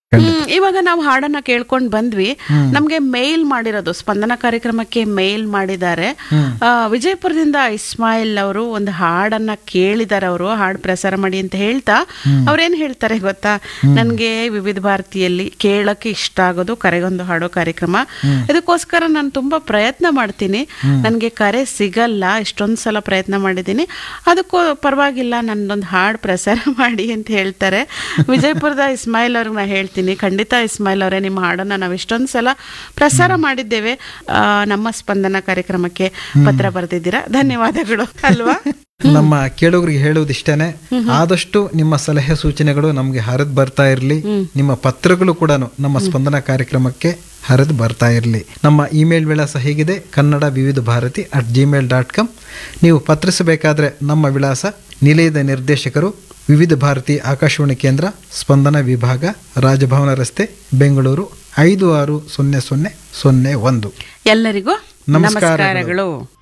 ಹ್ಮ್, ಇವಾಗ ನಾವು ಹಾಡನ್ನ ಕೇಳ್ಕೊಂಡ್ ಬಂದ್ವಿ ನಮ್ಗೆ ಮೇಲ್ ಮಾಡಿರೋದು ಸ್ಪಂದನ ಕಾರ್ಯಕ್ರಮಕ್ಕೆ ಮೇಲ್ ಮಾಡಿದ್ದಾರೆ ಆ, ವಿಜಯಪುರದಿಂದ ಇಸ್ಮಾಯಿಲ್ ಅವರು ಒಂದು ಹಾಡನ್ನ ಕೇಳಿದ್ದಾರೆ ಅವರು ಹಾಡು ಪ್ರಸಾರ ಮಾಡಿ ಅಂತ ಹೇಳ್ತಾ ಅವ್ರೇನ್ ಹೇಳ್ತಾರೆ ಗೊತ್ತಾ ನನ್ಗೆ ವಿವಿಧ ಭಾರತಿಯಲ್ಲಿ ಕೇಳಕ್ಕೆ ಇಷ್ಟ ಆಗೋದು ಕರೆಗೊಂದು ಹಾಡೋ ಕಾರ್ಯಕ್ರಮ ಇದಕ್ಕೋಸ್ಕರ ನಾನು ತುಂಬಾ ಪ್ರಯತ್ನ ಮಾಡ್ತೀನಿ ನನ್ಗೆ ಕರೆ ಸಿಗಲ್ಲ ಇಷ್ಟೊಂದ್ ಸಲ ಪ್ರಯತ್ನ ಮಾಡಿದ್ದೀನಿ ಅದಕ್ಕೂ ಪರವಾಗಿಲ್ಲ ನನ್ನೊಂದು ಹಾಡು ಪ್ರಸಾರ ಮಾಡಿ ಅಂತ ಹೇಳ್ತಾರೆ ವಿಜಯಪುರದ ಇಸ್ಮಾಯಿಲ್ ಅವ್ರಿಗೆ ನಾ ಹೇಳ್ತೀನಿ ಖಂಡಿತ ಇಸ್ಮಾಯಿಲ್ ಅವರೇ ನಿಮ್ಮ ಹಾಡನ್ನ ನಾವು ಇಷ್ಟೊಂದು ಸಲ ಪ್ರಸಾರ ಮಾಡಿದ್ದೇವೆ ಆ, ನಮ್ಮ ಸ್ಪಂದನ ಕಾರ್ಯಕ್ರಮಕ್ಕೆ ಪತ್ರ ಬರೆದಿದ್ದೀರಾ ಧನ್ಯವಾದಗಳು ಅಲ್ವಾ ನಮ್ಮ ಕೇಳುಗರಿಗೆ ಹೇಳುವುದಿಷ್ಟೇನೆ ಆದಷ್ಟು ನಿಮ್ಮ ಸಲಹೆ ಸೂಚನೆಗಳು ನಮಗೆ ಹರಿದು ಬರ್ತಾ ಇರಲಿ ನಿಮ್ಮ ಪತ್ರಗಳು ಕೂಡ ನಮ್ಮ ಸ್ಪಂದನ ಕಾರ್ಯಕ್ರಮಕ್ಕೆ ಹರಿದು ಬರ್ತಾ ಇರಲಿ ನಮ್ಮ ಇಮೇಲ್ ವಿಳಾಸ ಹೇಗಿದೆ Kannada Vividh Bharati at Gmail dot com ನೀವು ಪತ್ರಿಸಬೇಕಾದ್ರೆ ನಮ್ಮ ವಿಳಾಸ ನಿಲಯದ ನಿರ್ದೇಶಕರು ವಿವಿಧ ಭಾರತಿ ಆಕಾಶವಾಣಿ ಕೇಂದ್ರ ಸ್ಪಂದನ ವಿಭಾಗ ರಾಜಭವನ ರಸ್ತೆ ಬೆಂಗಳೂರು ಐದು ಆರು ಸೊನ್ನೆ ಸೊನ್ನೆ ಸೊನ್ನೆ ಒಂದು ಎಲ್ಲರಿಗೂ ನಮಸ್ಕಾರಗಳು. ನಮಸ್ಕಾರಗಳು